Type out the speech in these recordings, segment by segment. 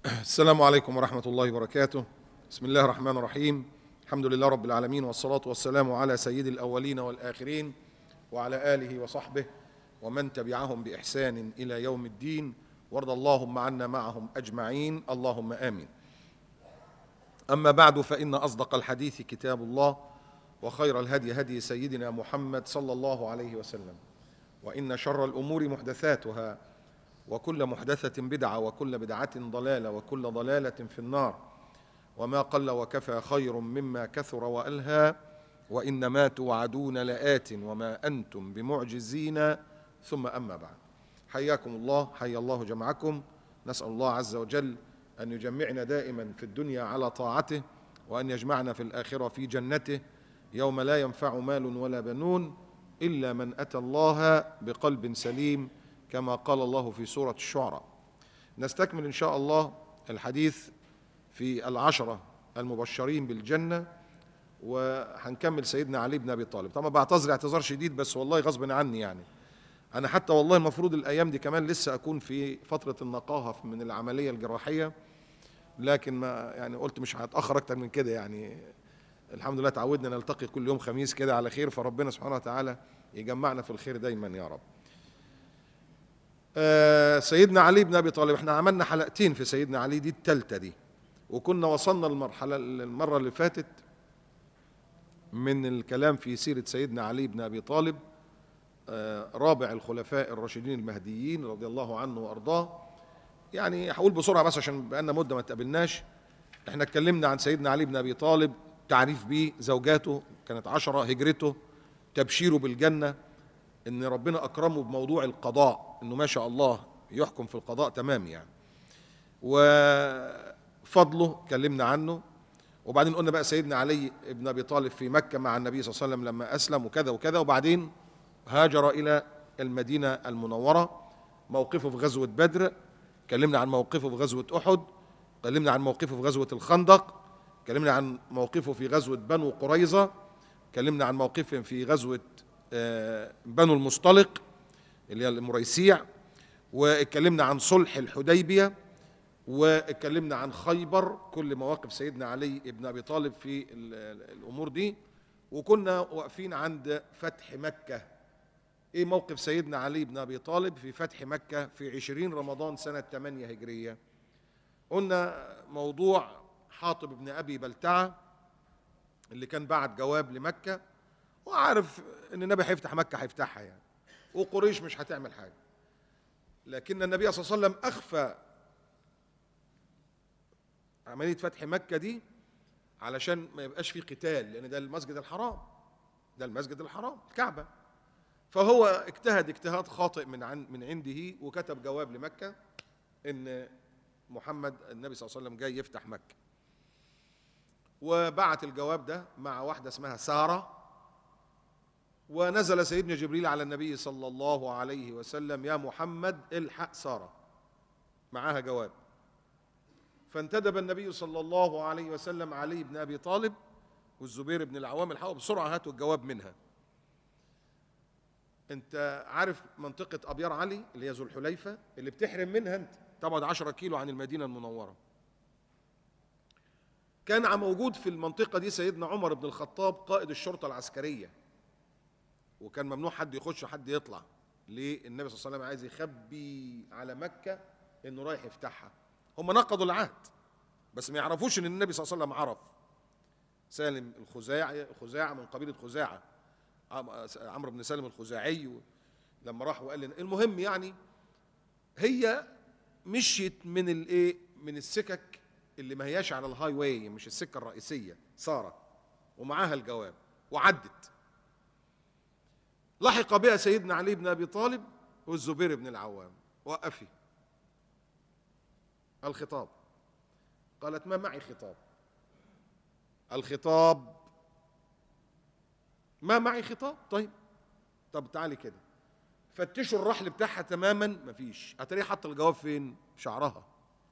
السلام عليكم ورحمة الله وبركاته بسم الله الرحمن الرحيم الحمد لله رب العالمين والصلاة والسلام على سيد الأولين والآخرين وعلى آله وصحبه ومن تبعهم بإحسان إلى يوم الدين وارض اللهم عنا معهم أجمعين اللهم آمين أما بعد فإن أصدق الحديث كتاب الله وخير الهدي هدي سيدنا محمد صلى الله عليه وسلم وإن شر الأمور محدثاتها وكل محدثة بدعة وكل بدعة ضلالة وكل ضلالة في النار وما قل وكفى خير مما كثر وألهى وإنما توعدون لآت وما أنتم بمعجزين ثم أما بعد حياكم الله حيا الله جمعكم نسأل الله عز وجل أن يجمعنا دائما في الدنيا على طاعته وأن يجمعنا في الآخرة في جنته يوم لا ينفع مال ولا بنون إلا من أتى الله بقلب سليم كما قال الله في سورة الشعراء نستكمل إن شاء الله الحديث في العشرة المبشرين بالجنة وهنكمل سيدنا علي بن أبي طالب طبعا بعتذر اعتذار شديد بس والله غصب عني يعني أنا حتى والله المفروض الأيام دي كمان لسه أكون في فترة النقاهة من العملية الجراحية لكن ما يعني قلت مش هتأخر أكتر من كده يعني الحمد لله تعودنا نلتقي كل يوم خميس كده على خير فربنا سبحانه وتعالى يجمعنا في الخير دايما يا رب آه سيدنا علي بن ابي طالب احنا عملنا حلقتين في سيدنا علي دي التالتة دي وكنا وصلنا المرحله المره اللي فاتت من الكلام في سيره سيدنا علي بن ابي طالب آه رابع الخلفاء الراشدين المهديين رضي الله عنه وارضاه يعني هقول بسرعه بس عشان بقالنا مده ما تقابلناش احنا اتكلمنا عن سيدنا علي بن ابي طالب تعريف بيه زوجاته كانت عشرة هجرته تبشيره بالجنة ان ربنا اكرمه بموضوع القضاء انه ما شاء الله يحكم في القضاء تمام يعني وفضله اتكلمنا عنه وبعدين قلنا بقى سيدنا علي بن ابي طالب في مكة مع النبي صلى الله عليه وسلم لما اسلم وكذا وكذا وبعدين هاجر الى المدينة المنورة موقفه في غزوة بدر اتكلمنا عن موقفه في غزوة احد اتكلمنا عن موقفه في غزوة الخندق اتكلمنا عن موقفه في غزوة بنو قريظة اتكلمنا عن موقفه في غزوة بنو المصطلق اللي هي المريسيع واتكلمنا عن صلح الحديبية واتكلمنا عن خيبر كل مواقف سيدنا علي بن أبي طالب في الأمور دي وكنا واقفين عند فتح مكة ايه موقف سيدنا علي بن أبي طالب في فتح مكة في عشرين رمضان سنة 8 هجرية قلنا موضوع حاطب بن أبي بلتعة اللي كان بعت جواب لمكة وعارف ان النبي هيفتح مكة هيفتحها يعني وقريش مش هتعمل حاجة لكن النبي صلى الله عليه وسلم أخفى عملية فتح مكة دي علشان ما يبقاش في قتال لأن ده المسجد الحرام ده المسجد الحرام الكعبة فهو اجتهد اجتهاد خاطئ من عن من عنده وكتب جواب لمكة ان محمد النبي صلى الله عليه وسلم جاي يفتح مكة وبعت الجواب ده مع واحدة اسمها سارة ونزل سيدنا جبريل على النبي صلى الله عليه وسلم يا محمد الحق سارة معاها جواب فانتدب النبي صلى الله عليه وسلم علي بن أبي طالب والزبير بن العوام الحقوا بسرعة هاتوا الجواب منها انت عارف منطقة أبيار علي اللي هي ذو الحليفة اللي بتحرم منها انت تبعد 10 كيلو عن المدينة المنورة كان موجود في المنطقة دي سيدنا عمر بن الخطاب قائد الشرطة العسكرية وكان ممنوع حد يخش حد يطلع ليه النبي صلى الله عليه وسلم عايز يخبي على مكة انه رايح يفتحها هم نقضوا العهد بس ما يعرفوش ان النبي صلى الله عليه وسلم عرف سالم الخزاعي خزاعة من قبيلة خزاعة عمرو بن سالم الخزاعي لما راح وقال لنا المهم يعني هي مشيت من الايه من السكك اللي ما هياش على الهاي واي مش السكه الرئيسيه ساره ومعاها الجواب وعدت لحق بها سيدنا علي بن ابي طالب والزبير بن العوام وقفي الخطاب قالت ما معي خطاب الخطاب ما معي خطاب طيب طب تعالي كده فتشوا الرحل بتاعها تماما مفيش اتاريه حط الجواب فين شعرها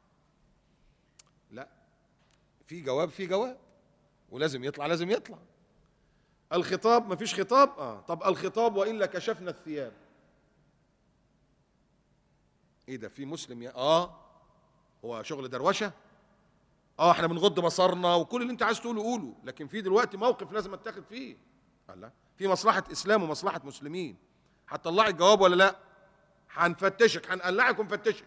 لا في جواب في جواب ولازم يطلع لازم يطلع الخطاب مفيش خطاب اه طب الخطاب والا كشفنا الثياب ايه ده في مسلم يا اه هو شغل دروشه اه احنا بنغض بصرنا وكل اللي انت عايز تقوله قوله لكن في دلوقتي موقف لازم اتخذ فيه الله في مصلحه اسلام ومصلحه مسلمين هتطلعي الجواب ولا لا هنفتشك هنقلعك ونفتشك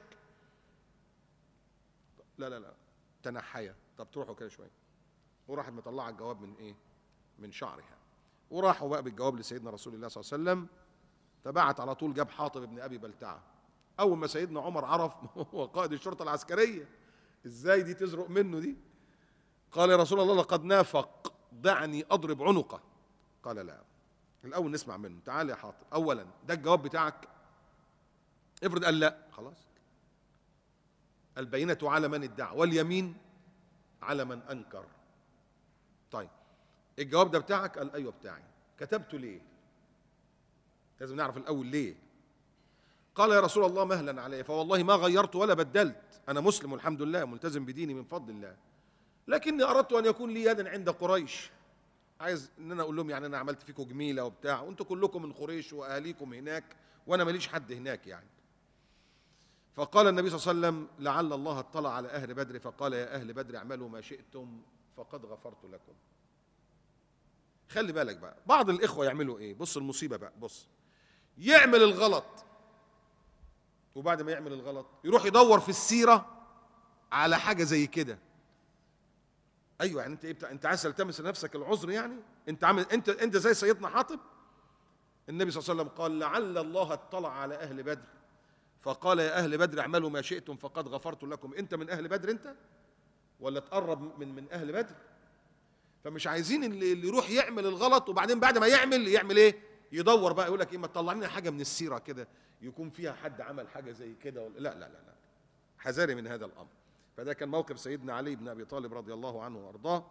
لا لا لا تنحية طب تروحوا كده شويه وراحت مطلعه الجواب من ايه من شعرها وراحوا بقى بالجواب لسيدنا رسول الله صلى الله عليه وسلم فبعت على طول جاب حاطب ابن ابي بلتعه اول ما سيدنا عمر عرف هو قائد الشرطه العسكريه ازاي دي تزرق منه دي قال يا رسول الله لقد نافق دعني اضرب عنقه قال لا الاول نسمع منه تعال يا حاطب اولا ده الجواب بتاعك افرض قال لا خلاص البينة على من ادعى واليمين على من انكر طيب الجواب ده بتاعك قال ايوه بتاعي كتبته ليه لازم نعرف الاول ليه قال يا رسول الله مهلا علي فوالله ما غيرت ولا بدلت انا مسلم والحمد لله ملتزم بديني من فضل الله لكني اردت ان يكون لي يدا عند قريش عايز ان انا اقول لهم يعني انا عملت فيكم جميله وبتاع وانتوا كلكم من قريش واهاليكم هناك وانا ماليش حد هناك يعني فقال النبي صلى الله عليه وسلم لعل الله اطلع على اهل بدر فقال يا اهل بدر اعملوا ما شئتم فقد غفرت لكم خلي بالك بقى بعض الاخوه يعملوا ايه بص المصيبه بقى بص يعمل الغلط وبعد ما يعمل الغلط يروح يدور في السيره على حاجه زي كده ايوه يعني انت ايه بتاع انت عايز تلتمس لنفسك العذر يعني انت عامل انت انت زي سيدنا حاطب النبي صلى الله عليه وسلم قال لعل الله اطلع على اهل بدر فقال يا اهل بدر اعملوا ما شئتم فقد غفرت لكم انت من اهل بدر انت ولا تقرب من من اهل بدر فمش عايزين اللي, اللي يروح يعمل الغلط وبعدين بعد ما يعمل يعمل ايه يدور بقى يقول لك ايه ما تطلع لنا حاجه من السيره كده يكون فيها حد عمل حاجه زي كده ولا لا لا لا لا حذاري من هذا الامر فده كان موقف سيدنا علي بن ابي طالب رضي الله عنه وارضاه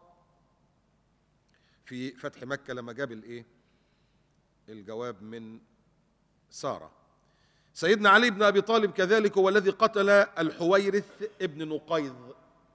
في فتح مكه لما جاب الايه الجواب من ساره سيدنا علي بن ابي طالب كذلك هو الذي قتل الحويرث ابن نقيض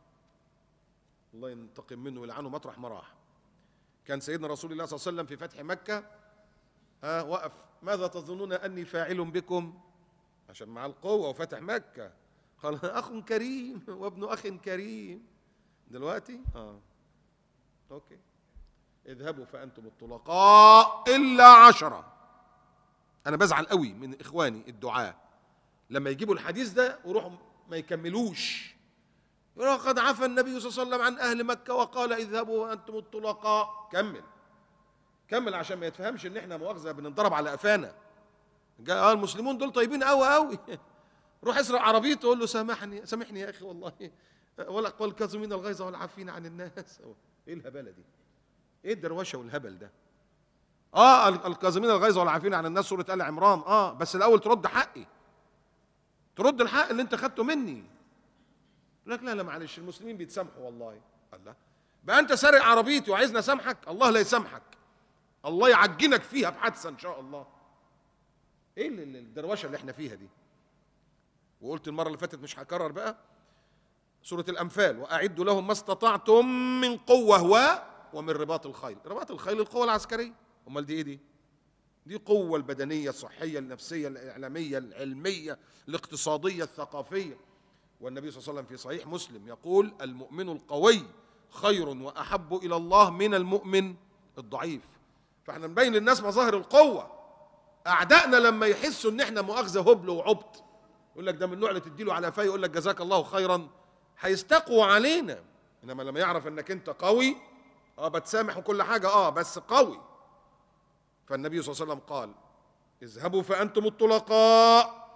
الله ينتقم منه ويلعنه مطرح ما راح كان سيدنا رسول الله صلى الله عليه وسلم في فتح مكه ها وقف ماذا تظنون اني فاعل بكم عشان مع القوه وفتح مكه قال اخ كريم وابن اخ كريم دلوقتي اه اوكي اذهبوا فانتم الطلقاء الا عشره انا بزعل قوي من اخواني الدعاة لما يجيبوا الحديث ده ويروحوا ما يكملوش قد عفى النبي صلى الله عليه وسلم عن اهل مكه وقال اذهبوا وانتم الطلقاء كمل كمل عشان ما يتفهمش ان احنا مؤاخذه بنضرب على قفانا اه المسلمون دول طيبين قوي قوي روح اسرق عربيته وقول له سامحني سامحني يا اخي والله ولا والكاظمين الغيظ والعافين عن الناس ايه الهباله دي ايه الدروشه والهبل ده اه الكاظمين الغيظ والعافين عن الناس سوره ال عمران اه بس الاول ترد حقي ترد الحق اللي انت خدته مني لك لا لا معلش المسلمين بيتسامحوا والله الله بقى انت سارق عربيتي وعايزني اسامحك الله لا يسامحك الله يعجنك فيها بحادثه ان شاء الله ايه الدروشه اللي احنا فيها دي وقلت المره اللي فاتت مش هكرر بقى سوره الانفال واعدوا لهم ما استطعتم من قوه و ومن رباط الخيل رباط الخيل القوه العسكريه امال دي ايه دي دي قوة البدنية الصحية النفسية الإعلامية العلمية الاقتصادية الثقافية والنبي صلى الله عليه وسلم في صحيح مسلم يقول المؤمن القوي خير وأحب إلى الله من المؤمن الضعيف فاحنا نبين للناس مظاهر القوة أعدائنا لما يحسوا إن احنا مؤاخذة هبل وعبط يقول لك ده من النوع اللي تديله على فاي يقول لك جزاك الله خيرا هيستقوا علينا انما لما يعرف انك انت قوي اه بتسامح وكل حاجه اه بس قوي فالنبي صلى الله عليه وسلم قال اذهبوا فأنتم الطلقاء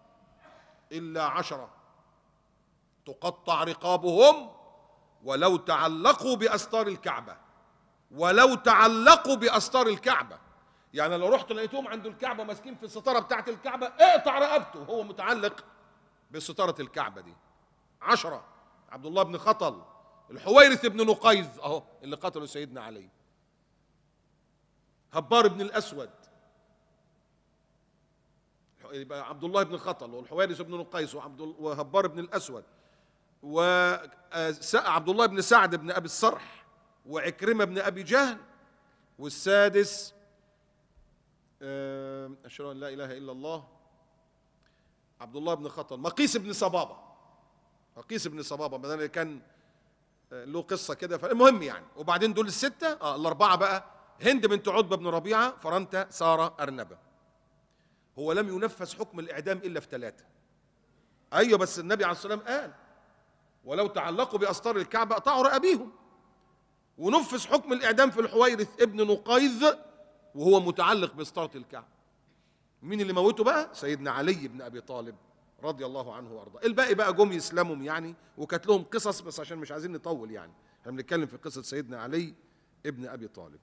إلا عشرة تقطع رقابهم ولو تعلقوا بأستار الكعبة ولو تعلقوا بأستار الكعبة يعني لو رحت لقيتهم عند الكعبة ماسكين في الستارة بتاعت الكعبة اقطع رقبته هو متعلق بستارة الكعبة دي عشرة عبد الله بن خطل الحويرث بن نقيض اهو اللي قتله سيدنا علي هبار بن الاسود يبقى عبد الله بن خطل والحوارث بن نقيس وعبد وهبار بن الاسود وعبد الله بن سعد بن ابي الصرح وعكرمه بن ابي جهل والسادس اشهد ان لا اله الا الله عبد الله بن خطل مقيس بن صبابه قيس بن صبابه بدل كان آه، له قصه كده فالمهم يعني وبعدين دول السته اه الاربعه بقى هند بنت عتبه بن ربيعه فرنته ساره ارنبه هو لم ينفذ حكم الاعدام الا في ثلاثه ايوه بس النبي عليه الصلاه والسلام قال ولو تعلقوا باستار الكعبه اقطعوا رقابيهم ونفذ حكم الاعدام في الحويرث ابن نقيذ وهو متعلق باسطاره الكعبه مين اللي موته بقى سيدنا علي بن ابي طالب رضي الله عنه وارضاه الباقي بقى جم يسلموا يعني وكانت لهم قصص بس عشان مش عايزين نطول يعني احنا بنتكلم في قصه سيدنا علي ابن ابي طالب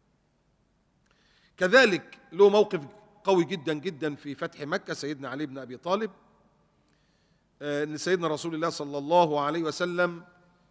كذلك له موقف قوي جدا جدا في فتح مكه سيدنا علي بن ابي طالب آه، ان سيدنا رسول الله صلى الله عليه وسلم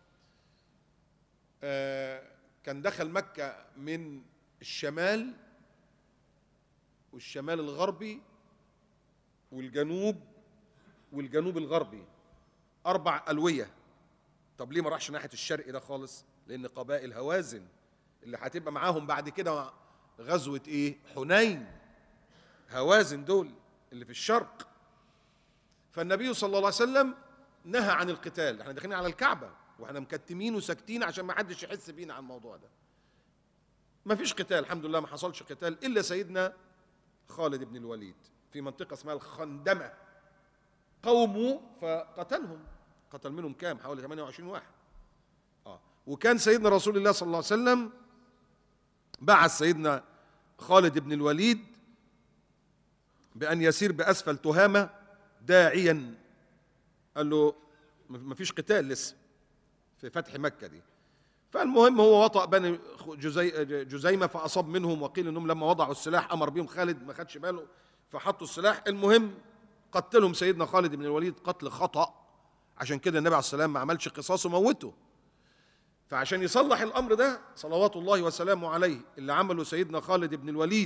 آه، كان دخل مكه من الشمال والشمال الغربي والجنوب والجنوب الغربي اربع الويه طب ليه ما راحش ناحيه الشرق ده خالص لان قبائل هوازن اللي هتبقى معاهم بعد كده غزوه ايه حنين هوازن دول اللي في الشرق فالنبي صلى الله عليه وسلم نهى عن القتال احنا داخلين على الكعبه واحنا مكتمين وساكتين عشان ما حدش يحس بينا على الموضوع ده ما فيش قتال الحمد لله ما حصلش قتال الا سيدنا خالد بن الوليد في منطقه اسمها الخندمه قوموا فقتلهم قتل منهم كام حوالي 28 واحد اه وكان سيدنا رسول الله صلى الله عليه وسلم بعث سيدنا خالد بن الوليد بأن يسير بأسفل تهامة داعيا قال له ما فيش قتال لسه في فتح مكة دي فالمهم هو وطأ بني جزي جزيمة فأصاب منهم وقيل أنهم لما وضعوا السلاح أمر بهم خالد ما خدش باله فحطوا السلاح المهم قتلهم سيدنا خالد بن الوليد قتل خطأ عشان كده النبي عليه السلام ما عملش قصاص وموته فعشان يصلح الأمر ده صلوات الله وسلامه عليه اللي عمله سيدنا خالد بن الوليد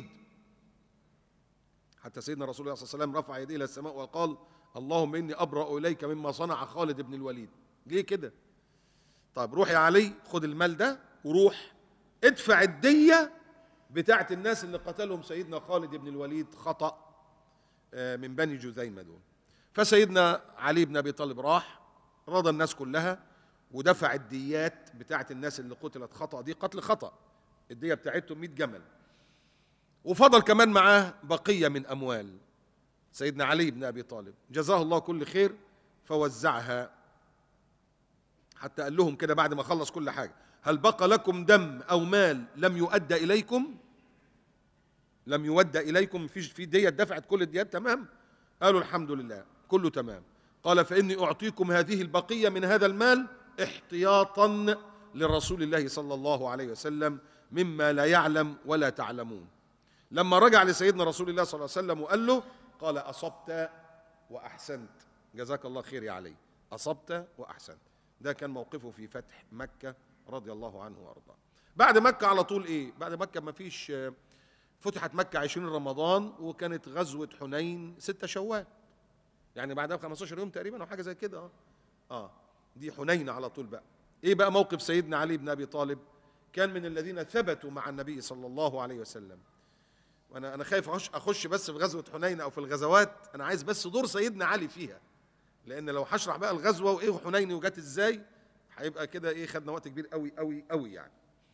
حتى سيدنا رسول الله صلى الله عليه وسلم رفع يديه الى السماء وقال اللهم اني ابرا اليك مما صنع خالد بن الوليد ليه كده طيب روح يا علي خد المال ده وروح ادفع الديه بتاعت الناس اللي قتلهم سيدنا خالد بن الوليد خطا آه، من بني جذيمه دول فسيدنا علي بن ابي طالب راح رضى الناس كلها ودفع الديات بتاعت الناس اللي قتلت خطا دي قتل خطا الديه بتاعتهم 100 جمل وفضل كمان معاه بقية من أموال سيدنا علي بن أبي طالب جزاه الله كل خير فوزعها حتى قال لهم كده بعد ما خلص كل حاجة هل بقى لكم دم أو مال لم يؤدى إليكم لم يودى إليكم في في دية دفعت كل الديات تمام قالوا الحمد لله كله تمام قال فإني أعطيكم هذه البقية من هذا المال احتياطا لرسول الله صلى الله عليه وسلم مما لا يعلم ولا تعلمون لما رجع لسيدنا رسول الله صلى الله عليه وسلم وقال له قال أصبت وأحسنت جزاك الله خير يا علي أصبت وأحسنت ده كان موقفه في فتح مكة رضي الله عنه وأرضاه بعد مكة على طول إيه بعد مكة ما فيش فتحت مكة 20 رمضان وكانت غزوة حنين 6 شوال يعني بعدها ب 15 يوم تقريبا أو حاجة زي كده اه اه دي حنين على طول بقى ايه بقى موقف سيدنا علي بن ابي طالب كان من الذين ثبتوا مع النبي صلى الله عليه وسلم وانا انا خايف اخش اخش بس في غزوه حنين او في الغزوات انا عايز بس دور سيدنا علي فيها لان لو هشرح بقى الغزوه وايه وحنين وجت ازاي هيبقى كده ايه خدنا وقت كبير قوي قوي قوي يعني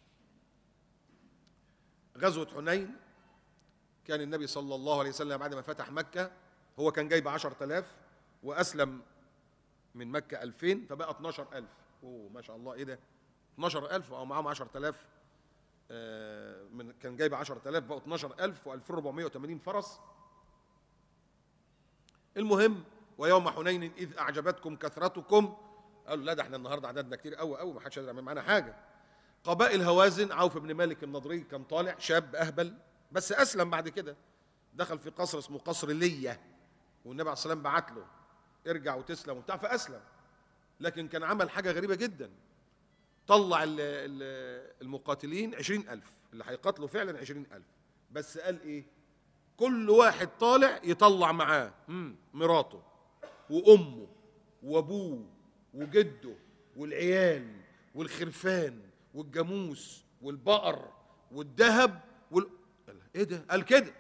غزوه حنين كان النبي صلى الله عليه وسلم بعد ما فتح مكه هو كان جايب 10000 واسلم من مكه 2000 فبقى 12000 اوه ما شاء الله ايه ده 12000 او معاهم 10000 من كان جايب 10000 بقوا 12000 و2480 فرس المهم ويوم حنين اذ اعجبتكم كثرتكم قالوا لا ده احنا النهارده عددنا كتير قوي قوي ما حدش يقدر يعمل معانا حاجه قبائل هوازن عوف بن مالك النضري كان طالع شاب اهبل بس اسلم بعد كده دخل في قصر اسمه قصر ليه والنبي عليه الصلاه والسلام بعت له ارجع وتسلم وبتاع فاسلم لكن كان عمل حاجه غريبه جدا طلع المقاتلين عشرين ألف اللي هيقاتلوا فعلا عشرين ألف بس قال إيه كل واحد طالع يطلع معاه مراته وأمه وأبوه وجده والعيال والخرفان والجاموس والبقر والذهب وال... ايه ده قال كده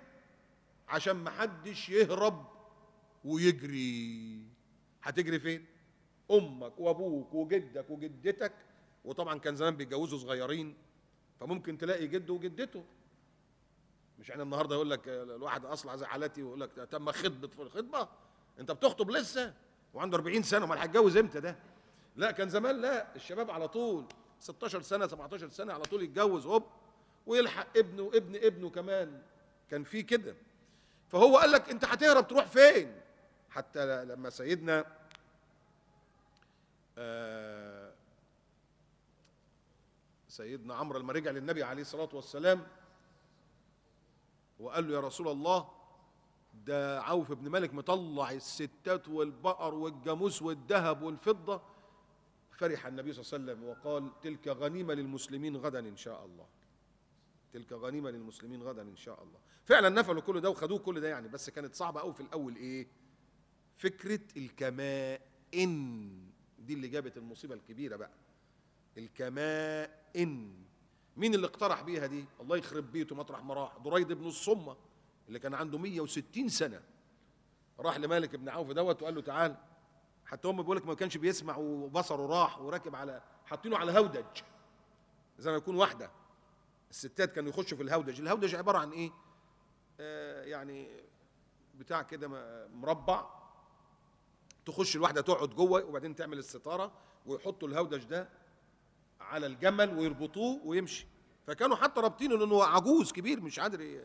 عشان ما حدش يهرب ويجري هتجري فين امك وابوك وجدك وجدتك وطبعا كان زمان بيتجوزوا صغيرين فممكن تلاقي جده وجدته مش احنا النهارده يقول لك الواحد اصلع زي حالتي ويقول لك تم خطبه في الخطبه انت بتخطب لسه وعنده 40 سنه امال هيتجوز امتى ده لا كان زمان لا الشباب على طول 16 سنه 17 سنه على طول يتجوز هوب ويلحق ابنه وابن ابنه كمان كان في كده فهو قال لك انت هتهرب تروح فين حتى لما سيدنا آه سيدنا عمرو لما رجع للنبي عليه الصلاه والسلام وقال له يا رسول الله ده عوف بن مالك مطلع الستات والبقر والجاموس والذهب والفضه فرح النبي صلى الله عليه وسلم وقال تلك غنيمه للمسلمين غدا ان شاء الله تلك غنيمه للمسلمين غدا ان شاء الله فعلا نفلوا كل ده وخدوه كل ده يعني بس كانت صعبه قوي في الاول ايه فكره الكمائن دي اللي جابت المصيبه الكبيره بقى الكمائن مين اللي اقترح بيها دي الله يخرب بيته مطرح ما راح دريد بن الصمه اللي كان عنده 160 سنه راح لمالك بن عوف دوت وقال له تعال حتى هم بيقول لك ما كانش بيسمع وبصره راح وراكب على حاطينه على هودج زي ما يكون واحده الستات كانوا يخشوا في الهودج الهودج عباره عن ايه آه يعني بتاع كده مربع تخش الواحده تقعد جوه وبعدين تعمل الستاره ويحطوا الهودج ده على الجمل ويربطوه ويمشي فكانوا حتى رابطينه لانه عجوز كبير مش قادر ي...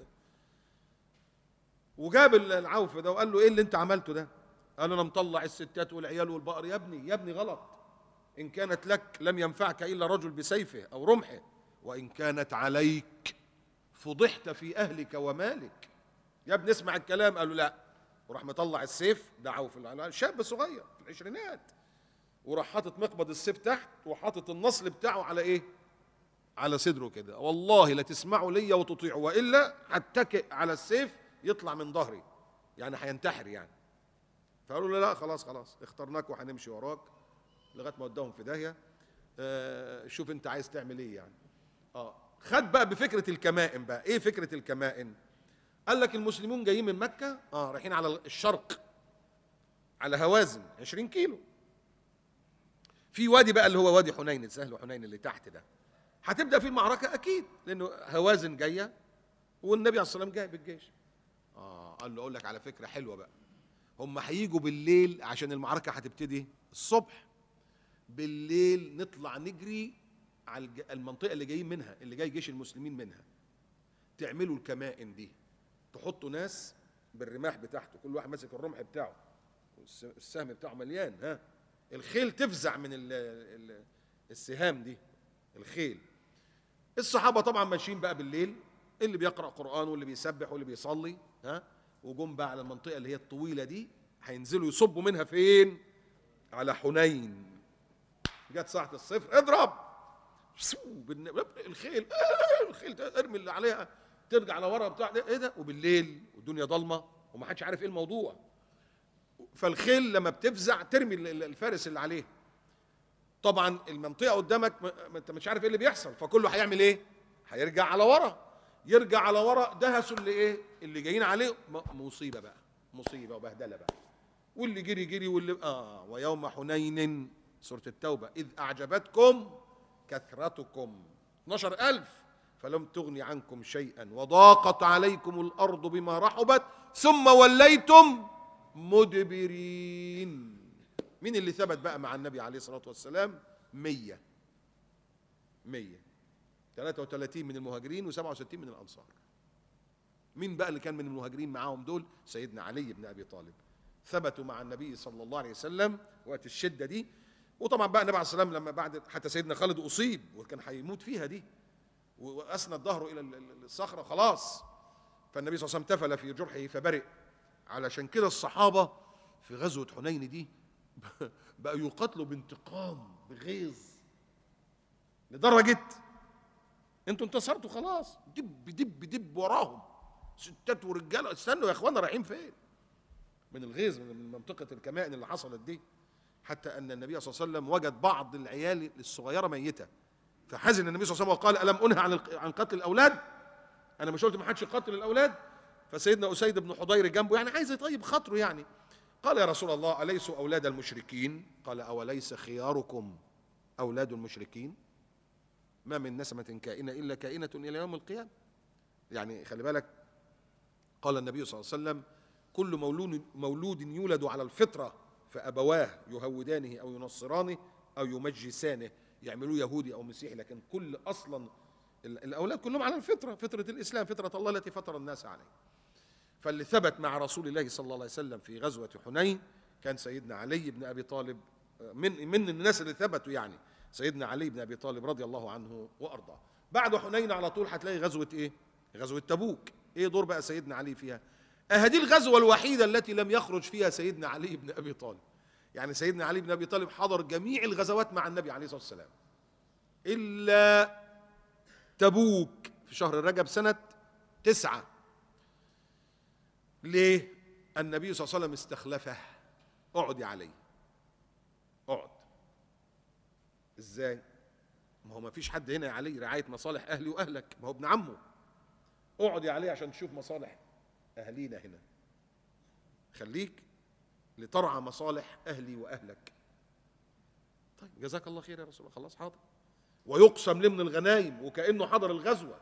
وجاب العوف ده وقال له ايه اللي انت عملته ده قال انا مطلع الستات والعيال والبقر يا ابني يا ابني غلط ان كانت لك لم ينفعك الا رجل بسيفه او رمحه وان كانت عليك فضحت في اهلك ومالك يا ابني اسمع الكلام قالوا لا وراح مطلع السيف ده عوف شاب صغير في العشرينات وراح حاطط مقبض السيف تحت وحاطط النصل بتاعه على ايه على صدره كده والله لا تسمعوا ليا وتطيعوا والا هتكئ على السيف يطلع من ظهري يعني هينتحر يعني فقالوا له لا خلاص خلاص اخترناك وهنمشي وراك لغايه ما وداهم في داهيه آه شوف انت عايز تعمل ايه يعني اه خد بقى بفكره الكمائن بقى ايه فكره الكمائن قال لك المسلمون جايين من مكه اه رايحين على الشرق على هوازن 20 كيلو في وادي بقى اللي هو وادي حنين سهل حنين اللي تحت ده هتبدا فيه المعركه اكيد لانه هوازن جايه والنبي عليه الصلاه والسلام جاي بالجيش اه قال له اقول لك على فكره حلوه بقى هم هيجوا بالليل عشان المعركه هتبتدي الصبح بالليل نطلع نجري على المنطقه اللي جايين منها اللي جاي جيش المسلمين منها تعملوا الكمائن دي تحطوا ناس بالرماح بتاعته كل واحد ماسك الرمح بتاعه السهم بتاعه مليان ها الخيل تفزع من ال ال السهام دي الخيل الصحابه طبعا ماشيين بقى بالليل اللي بيقرا قران واللي بيسبح واللي بيصلي ها وجم بقى على المنطقه اللي هي الطويله دي هينزلوا يصبوا منها فين على حنين جت ساعه الصفر اضرب الخيل الخيل ارمي اللي عليها ترجع لورا بتاع ده ايه ده وبالليل والدنيا ضلمه ومحدش عارف ايه الموضوع فالخيل لما بتفزع ترمي الفارس اللي عليه طبعا المنطقه قدامك انت مش عارف ايه اللي بيحصل فكله هيعمل ايه هيرجع على ورا يرجع على ورا دهسوا اللي ايه اللي جايين عليه مصيبه بقى مصيبه وبهدله بقى واللي جري جري واللي اه ويوم حنين سوره التوبه اذ اعجبتكم كثرتكم 12000 فلم تغن عنكم شيئا وضاقت عليكم الارض بما رحبت ثم وليتم مدبرين مين اللي ثبت بقى مع النبي عليه الصلاة والسلام مية مية 33 من المهاجرين و67 من الأنصار مين بقى اللي كان من المهاجرين معاهم دول سيدنا علي بن أبي طالب ثبتوا مع النبي صلى الله عليه وسلم وقت الشدة دي وطبعا بقى النبي عليه الصلاة والسلام لما بعد حتى سيدنا خالد أصيب وكان هيموت فيها دي وأسند ظهره إلى الصخرة خلاص فالنبي صلى الله عليه وسلم تفل في جرحه فبرئ علشان كده الصحابة في غزوة حنين دي بقى يقاتلوا بانتقام بغيظ لدرجة انتوا انتصرتوا خلاص دب دب دب وراهم ستات ورجاله استنوا يا اخوانا رايحين فين من الغيظ من منطقة الكمائن اللي حصلت دي حتى ان النبي صلى الله عليه وسلم وجد بعض العيال الصغيرة ميتة فحزن النبي صلى الله عليه وسلم وقال ألم أنهى عن عن قتل الأولاد أنا مش قلت ما حدش يقتل الأولاد فسيدنا أسيد بن حضير جنبه يعني عايز يطيب خاطره يعني قال يا رسول الله أليسوا أولاد المشركين قال أوليس خياركم أولاد المشركين ما من نسمة كائنة إلا كائنة إلى يوم القيامة يعني خلي بالك قال النبي صلى الله عليه وسلم كل مولود مولود يولد على الفطرة فأبواه يهودانه أو ينصرانه أو يمجسانه يعملوه يهودي أو مسيحي لكن كل أصلا ال- الأولاد كلهم على الفطرة فطرة الإسلام فطرة الله التي فطر الناس عليها فاللي ثبت مع رسول الله صلى الله عليه وسلم في غزوة حنين كان سيدنا علي بن أبي طالب من من الناس اللي ثبتوا يعني سيدنا علي بن أبي طالب رضي الله عنه وأرضاه بعد حنين على طول هتلاقي غزوة إيه؟ غزوة تبوك إيه دور بقى سيدنا علي فيها؟ أهدي الغزوة الوحيدة التي لم يخرج فيها سيدنا علي بن أبي طالب يعني سيدنا علي بن أبي طالب حضر جميع الغزوات مع النبي عليه الصلاة والسلام إلا تبوك في شهر رجب سنة تسعة ليه؟ النبي صلى الله عليه وسلم استخلفه اقعد يا علي اقعد ازاي؟ ما هو ما فيش حد هنا يا علي رعاية مصالح أهلي وأهلك ما هو ابن عمه اقعد يا علي عشان تشوف مصالح أهلينا هنا خليك لترعى مصالح أهلي وأهلك طيب جزاك الله خير يا رسول الله خلاص حاضر ويقسم لي من الغنايم وكأنه حضر الغزوة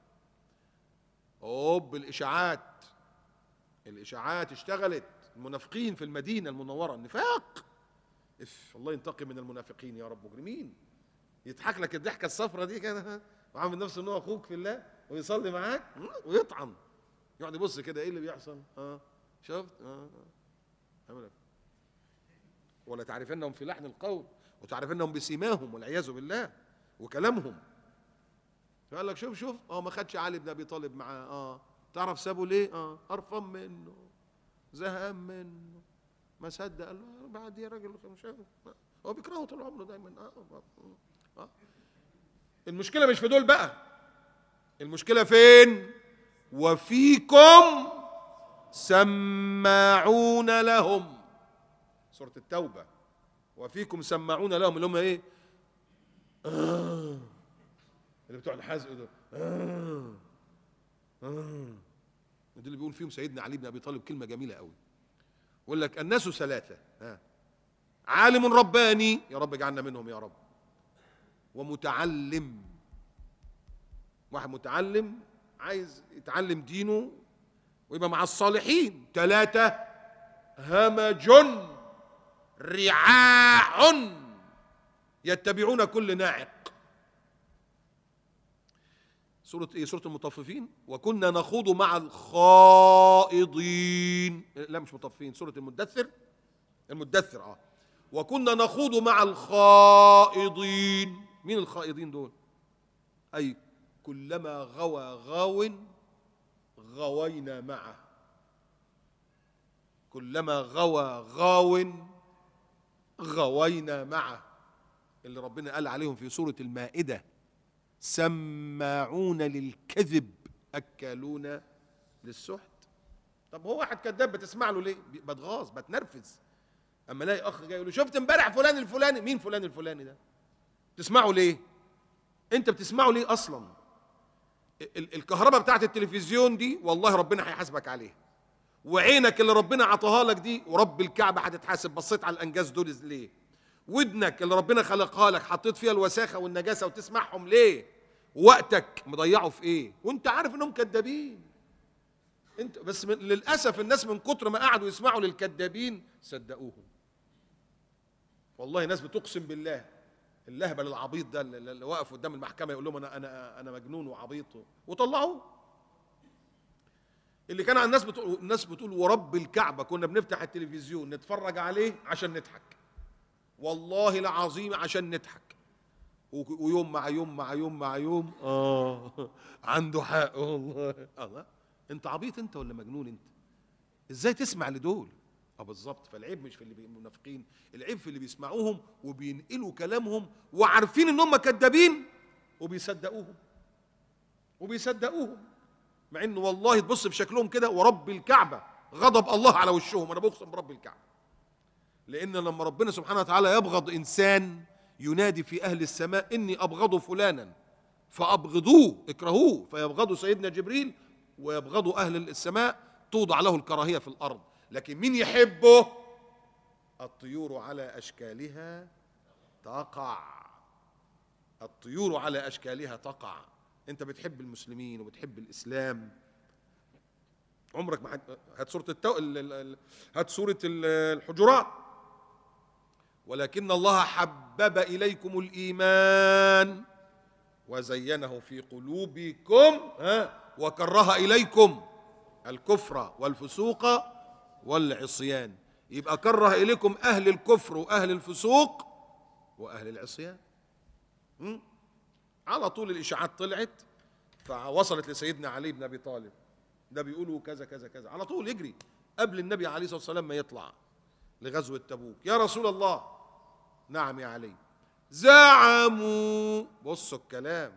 اوب الإشاعات الإشاعات اشتغلت المنافقين في المدينة المنورة النفاق اف الله ينتقم من المنافقين يا رب مجرمين يضحك لك الضحكة الصفرة دي كده وعامل نفسه ان هو اخوك في الله ويصلي معاك ويطعن يقعد يبص كده ايه اللي بيحصل اه شفت اه عمل ولا تعرفنهم في لحن القول وتعرفنهم بسيماهم والعياذ بالله وكلامهم قال لك شوف شوف اه ما خدش علي بن ابي طالب معاه اه تعرف سابه ليه اه قرفان منه زهقان منه ما صدق قال له بعد يا راجل مش عارف. هو بيكرهه طول عمره دايما اه اه, آه. المشكله مش في دول بقى المشكله فين وفيكم سماعون لهم سورة التوبة وفيكم سماعون لهم اللي هم ايه آه. اللي بتوع الحزق دول آه. آه. دول اللي بيقول فيهم سيدنا علي بن ابي طالب كلمة جميلة قوي يقول لك الناس ثلاثة ها عالم رباني يا رب اجعلنا منهم يا رب ومتعلم واحد متعلم عايز يتعلم دينه ويبقى مع الصالحين ثلاثة همج رعاع يتبعون كل ناعق سورة ايه سورة المطففين وكنا نخوض مع الخائضين لا مش مطففين سورة المدثر المدثر اه وكنا نخوض مع الخائضين مين الخائضين دول اي كلما غوى غاو غوينا معه كلما غوى غاو غوينا معه اللي ربنا قال عليهم في سورة المائدة سماعون للكذب أكالون للسحت طب هو واحد كذاب بتسمع له ليه بتغاظ بتنرفز اما الاقي اخ جاي يقول له شفت امبارح فلان الفلاني مين فلان الفلاني ده تسمعه ليه انت بتسمعه ليه اصلا ال- الكهرباء بتاعت التلفزيون دي والله ربنا هيحاسبك عليها وعينك اللي ربنا عطاها لك دي ورب الكعبة هتتحاسب بصيت على الأنجاز دول ليه ودنك اللي ربنا خلقها لك حطيت فيها الوساخة والنجاسة وتسمعهم ليه وقتك مضيعه في ايه وانت عارف انهم كذابين انت بس من للاسف الناس من كتر ما قعدوا يسمعوا للكذابين صدقوهم والله ناس بتقسم بالله اللهبل العبيط ده اللي اللي واقف قدام المحكمه يقول لهم انا انا انا مجنون وعبيط وطلعوه اللي كان على الناس بتقول الناس بتقول ورب الكعبه كنا بنفتح التلفزيون نتفرج عليه عشان نضحك والله العظيم عشان نضحك و- ويوم مع يوم مع يوم مع يوم اه عنده حق والله الله انت عبيط انت ولا مجنون انت ازاي تسمع لدول اه بالظبط فالعيب مش في اللي بي- المنافقين العيب في اللي بيسمعوهم وبينقلوا كلامهم وعارفين ان هم كذابين وبيصدقوهم وبيصدقوهم مع ان والله تبص بشكلهم كده ورب الكعبه غضب الله على وشهم انا بقسم برب الكعبه لان لما ربنا سبحانه وتعالى يبغض انسان ينادي في اهل السماء اني ابغض فلانا فابغضوه اكرهوه فيبغضوا سيدنا جبريل ويبغضوا اهل السماء توضع له الكراهيه في الارض لكن مين يحبه الطيور على أشكالها تقع الطيور على أشكالها تقع أنت بتحب المسلمين وبتحب الإسلام عمرك ما حد... هات سورة التو... ال- ال- ال- هات سورة ال- الحجرات ولكن الله حبب إليكم الإيمان وزينه في قلوبكم ها وكره إليكم الكفر والفسوق والعصيان يبقى كره إليكم أهل الكفر وأهل الفسوق وأهل العصيان م? على طول الإشاعات طلعت فوصلت لسيدنا علي بن أبي طالب ده بيقولوا كذا كذا كذا على طول يجري قبل النبي عليه الصلاة والسلام ما يطلع لغزوة تبوك يا رسول الله نعم يا علي زعموا بصوا الكلام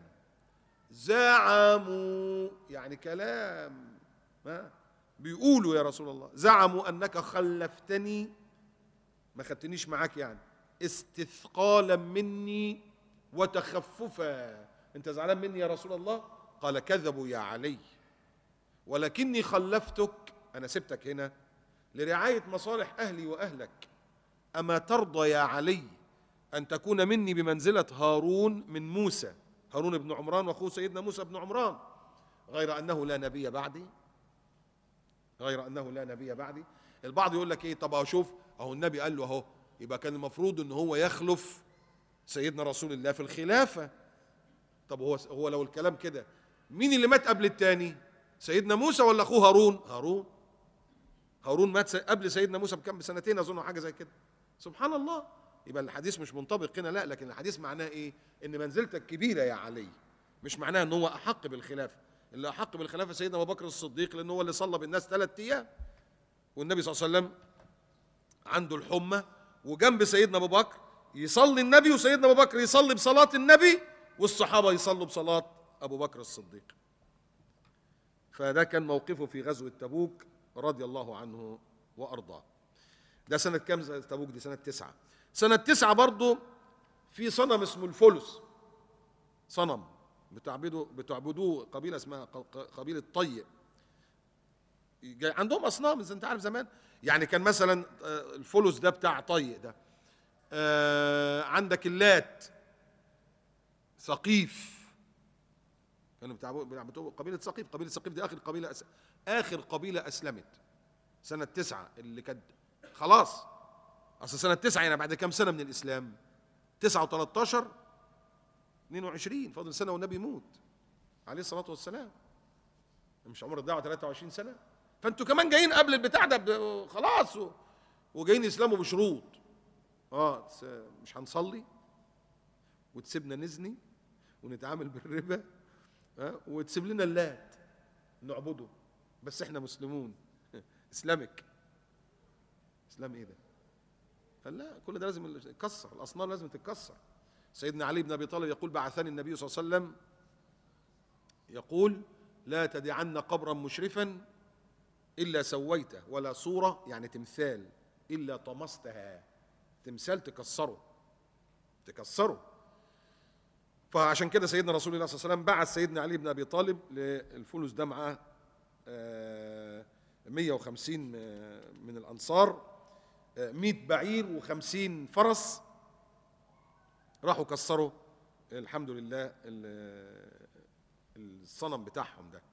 زعموا يعني كلام ما بيقولوا يا رسول الله زعموا انك خلفتني ما خدتنيش معاك يعني استثقالا مني وتخففا انت زعلان مني يا رسول الله قال كذبوا يا علي ولكني خلفتك انا سبتك هنا لرعايه مصالح اهلي واهلك اما ترضى يا علي ان تكون مني بمنزله هارون من موسى هارون بن عمران واخوه سيدنا موسى بن عمران غير انه لا نبي بعدي غير انه لا نبي بعدي البعض يقول لك ايه طب اهو شوف اهو النبي قال له اهو يبقى كان المفروض ان هو يخلف سيدنا رسول الله في الخلافه طب هو هو لو الكلام كده مين اللي مات قبل التاني سيدنا موسى ولا اخوه هارون هارون هارون مات س- قبل سيدنا موسى بكم بسنتين اظن حاجه زي كده سبحان الله يبقى الحديث مش منطبق هنا لا لكن الحديث معناه ايه ان منزلتك كبيره يا علي مش معناه ان هو احق بالخلافه اللي احق بالخلافه سيدنا ابو بكر الصديق لان هو اللي صلى بالناس ثلاث ايام والنبي صلى الله عليه وسلم عنده الحمى وجنب سيدنا ابو بكر يصلي النبي وسيدنا ابو بكر يصلي بصلاه النبي والصحابه يصلوا بصلاه ابو بكر الصديق فده كان موقفه في غزوه تبوك رضي الله عنه وارضاه ده سنه كام زي تبوك دي سنه تسعة سنه تسعة برضه في صنم اسمه الفلس صنم بتعبدوا بتعبدوه قبيله اسمها ق- ق- قبيله طي جاي- عندهم اصنام زي انت عارف زمان يعني كان مثلا آه، الفلس ده بتاع طي ده آه، عندك اللات ثقيف كانوا بتاع بتوع قبيله ثقيف قبيله ثقيف دي اخر قبيله أس... اخر قبيله اسلمت سنه تسعة اللي كانت خلاص اصل سنه تسعة يعني بعد كام سنه من الاسلام تسعة و13 22 فاضل سنه والنبي يموت عليه الصلاه والسلام مش عمر الدعوه 23 سنه فانتوا كمان جايين قبل البتاع ده ب- خلاص و... وجايين يسلموا بشروط اه س- مش هنصلي وتسيبنا نزني ونتعامل بالربا ها وتسيب لنا اللات نعبده بس احنا مسلمون اسلامك اسلام ايه ده قال لا كل ده لازم يتكسر الاصنام لازم تتكسر سيدنا علي بن ابي طالب يقول بعثني النبي صلى الله عليه وسلم يقول لا تدعن قبرا مشرفا الا سويته ولا صوره يعني تمثال الا طمستها تمثال تكسره تكسره فعشان كده سيدنا رسول الله صلى الله عليه وسلم بعث سيدنا علي بن ابي طالب للفلوس ده معاه آه، 150 آه، من الانصار آه، 100 بعير و50 فرس راحوا كسروا الحمد لله ال- الصنم بتاعهم ده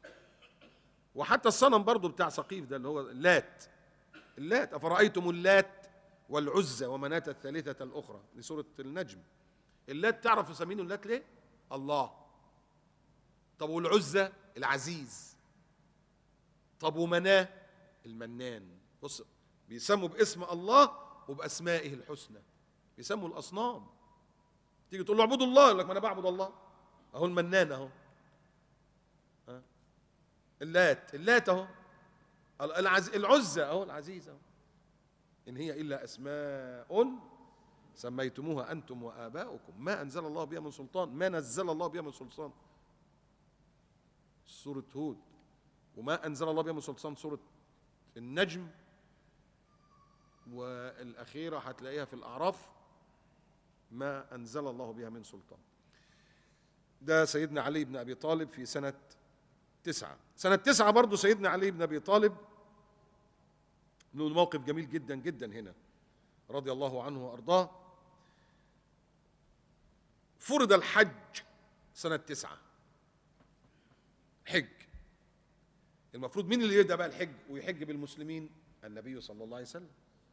وحتى الصنم برضو بتاع سقيف ده اللي هو اللات اللات أفرأيتم اللات والعزى ومناة الثالثة الأخرى لسورة النجم اللات تعرف يسمينه اللات ليه؟ الله طب والعزى العزيز طب ومناه المنان بص بيسموا باسم الله وبأسمائه الحسنى بيسموا الأصنام تيجي تقول له اعبدوا الله يقول لك ما انا بعبد الله اهو المنان اهو ها؟ اللات اللات اهو العز... العزى اهو العزيز اهو ان هي الا اسماء سميتموها انتم واباؤكم ما انزل الله بها من سلطان ما نزل الله بها من سلطان سوره هود وما انزل الله بها من سلطان سوره النجم والاخيره هتلاقيها في الاعراف ما انزل الله بها من سلطان ده سيدنا علي بن ابي طالب في سنه تسعة سنة تسعة برضو سيدنا علي بن أبي طالب له موقف جميل جدا جدا هنا رضي الله عنه وأرضاه فرض الحج سنة تسعة حج المفروض مين اللي يبدأ بقى الحج ويحج بالمسلمين النبي صلى الله عليه وسلم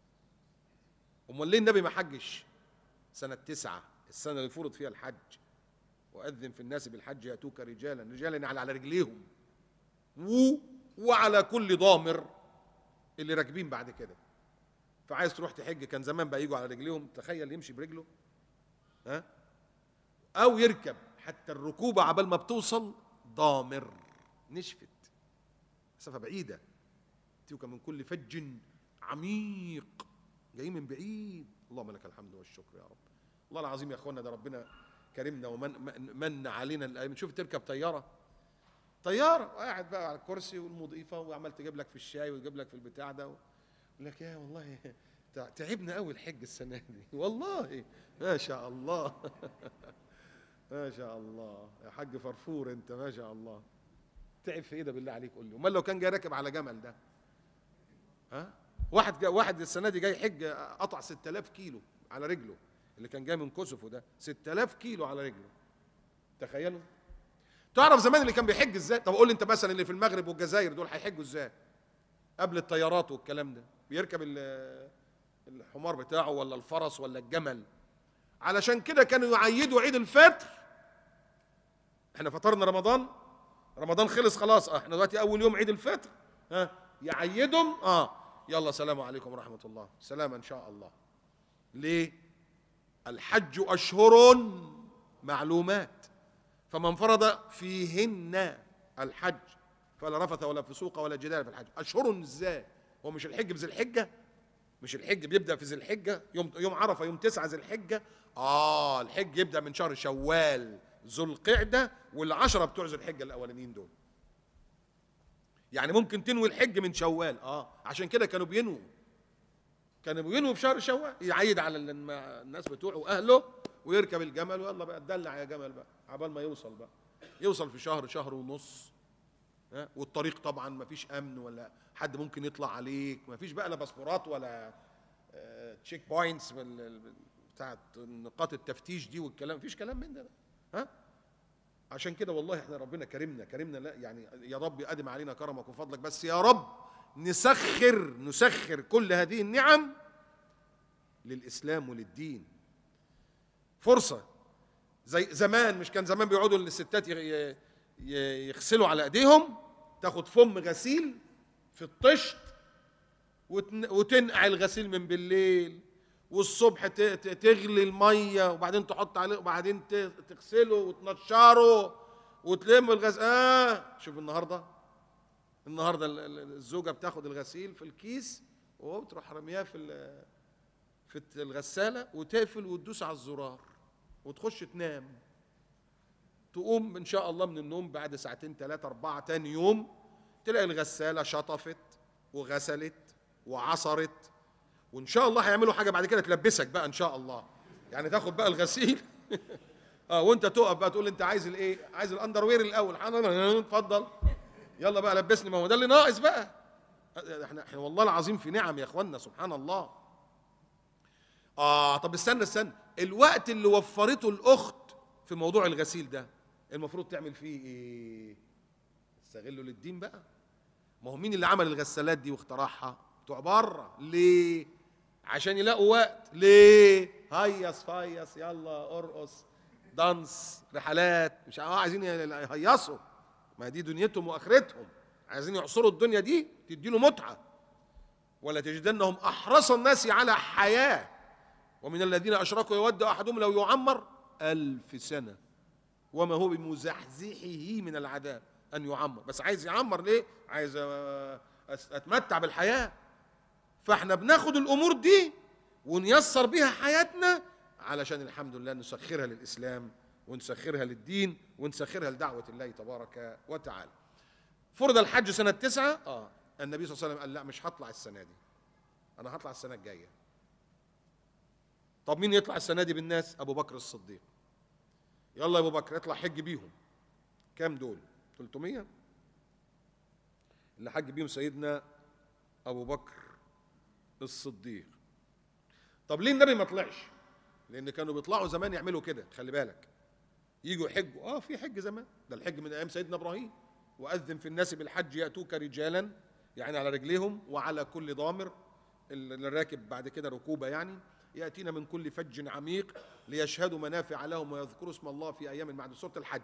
امال ليه النبي ما حجش سنة تسعة السنة اللي فرض فيها الحج وأذن في الناس بالحج يأتوك رجالا رجالا يعني على رجليهم و وعلى كل ضامر اللي راكبين بعد كده فعايز تروح تحج كان زمان بقى يجوا على رجليهم تخيل يمشي برجله ها او يركب حتى الركوبه عبال ما بتوصل ضامر نشفت مسافه بعيده تيوك من كل فج عميق جاي من بعيد اللهم لك الحمد والشكر يا رب الله العظيم يا اخوانا ده ربنا كرمنا ومن من- من علينا الايام شوف تركب طياره طياره قاعد بقى على الكرسي والمضيفه وعمال تجيب لك في الشاي وتجيب لك في البتاع ده يقول لك يا والله تع- تعبنا قوي الحج السنه دي والله ما شاء الله ما شاء الله يا حاج فرفور انت ما شاء الله تعب في ايه ده بالله عليك قول لي امال لو كان جاي راكب على جمل ده ها واحد جا واحد السنه دي جاي حج قطع 6000 كيلو على رجله اللي كان جاي من كوسوفو ده 6000 كيلو على رجله تخيلوا تعرف زمان اللي كان بيحج ازاي طب قول لي انت مثلا اللي في المغرب والجزائر دول هيحجوا ازاي قبل الطيارات والكلام ده بيركب ال- الحمار بتاعه ولا الفرس ولا الجمل علشان كده كانوا يعيدوا عيد الفطر احنا فطرنا رمضان رمضان خلص خلاص اه احنا دلوقتي اول يوم عيد الفطر ها يعيدهم اه يلا سلام عليكم ورحمه الله سلام ان شاء الله ليه الحج اشهر معلومات فمن فرض فيهن الحج فلا رفث ولا فسوق ولا جدال في الحج اشهر ازاي هو مش الحج بذي الحجه مش الحج بيبدا في ذي الحجه يوم يوم عرفه يوم تسعة ذي الحجه اه الحج يبدا من شهر شوال ذو القعده والعشره بتوع ذي الحجه الاولانيين دول يعني ممكن تنوي الحج من شوال اه عشان كده كانوا بينووا كانوا بينووا في شهر شوال يعيد على الم- الناس بتوعه واهله ويركب الجمل ويلا بقى اتدلع يا جمل بقى عبال ما يوصل بقى يوصل في شهر شهر ونص ها؟ والطريق طبعا ما فيش امن ولا حد ممكن يطلع عليك ما فيش بقى لا باسبورات ولا تشيك بوينتس بتاعت نقاط التفتيش دي والكلام مفيش كلام من ده ها عشان كده والله احنا ربنا كرمنا كرمنا لا يعني يا رب ادم علينا كرمك وفضلك بس يا رب نسخر نسخر كل هذه النعم للاسلام وللدين فرصه زي زمان مش كان زمان بيقعدوا الستات ي- ي- ي- يغسلوا على ايديهم تاخد فم غسيل في الطشت وتن- وتنقع الغسيل من بالليل والصبح ت- ت- تغلي الميه وبعدين تحط عليه وبعدين ت- تغسله وتنشره وتلم الغسيل اه شوف النهارده النهارده ال- ال- الزوجه بتاخد الغسيل في الكيس وتروح رمياه في ال- في الت- الغساله وتقفل وتدوس على الزرار وتخش تنام تقوم ان شاء الله من النوم بعد ساعتين ثلاثة أربعة تاني يوم تلاقي الغسالة شطفت وغسلت وعصرت وان شاء الله هيعملوا حاجة بعد كده تلبسك بقى ان شاء الله يعني تاخد بقى الغسيل اه وانت تقف بقى تقول انت عايز الايه عايز الاندروير الاول اتفضل يلا بقى لبسني ما هو ده اللي ناقص بقى احنا احنا والله العظيم في نعم يا اخوانا سبحان الله اه طب استنى استنى الوقت اللي وفرته الاخت في موضوع الغسيل ده المفروض تعمل فيه ايه استغله للدين بقى ما هو مين اللي عمل الغسالات دي واخترعها بتوع بره ليه عشان يلاقوا وقت ليه هيص فيص يلا ارقص دانس رحلات مش اه عايزين يهيصوا ما دي دنيتهم واخرتهم عايزين يعصروا الدنيا دي تديله متعه ولا تجدنهم احرص الناس على حياه ومن الذين اشركوا يود احدهم لو يعمر الف سنه وما هو بمزحزحه من العذاب ان يعمر بس عايز يعمر ليه عايز آه، أس- اتمتع بالحياه فاحنا بناخد الامور دي ونيسر بيها حياتنا علشان الحمد لله نسخرها للاسلام ونسخرها للدين ونسخرها لدعوه الله تبارك وتعالى فرض الحج سنه تسعة اه النبي صلى الله عليه وسلم قال لا مش هطلع السنه دي انا هطلع السنه الجايه طب مين يطلع السنه دي بالناس ابو بكر الصديق يلا يا ابو بكر اطلع حج بيهم كام دول 300 اللي حج بيهم سيدنا ابو بكر الصديق طب ليه النبي ما طلعش لان كانوا بيطلعوا زمان يعملوا كده خلي بالك يجوا يحجوا اه في حج زمان ده الحج من ايام سيدنا ابراهيم واذن في الناس بالحج ياتوك رجالا يعني على رجليهم وعلى كل ضامر اللي راكب بعد كده ركوبه يعني ياتينا من كل فج عميق ليشهدوا منافع لهم ويذكروا اسم الله في ايام معدودة سوره الحج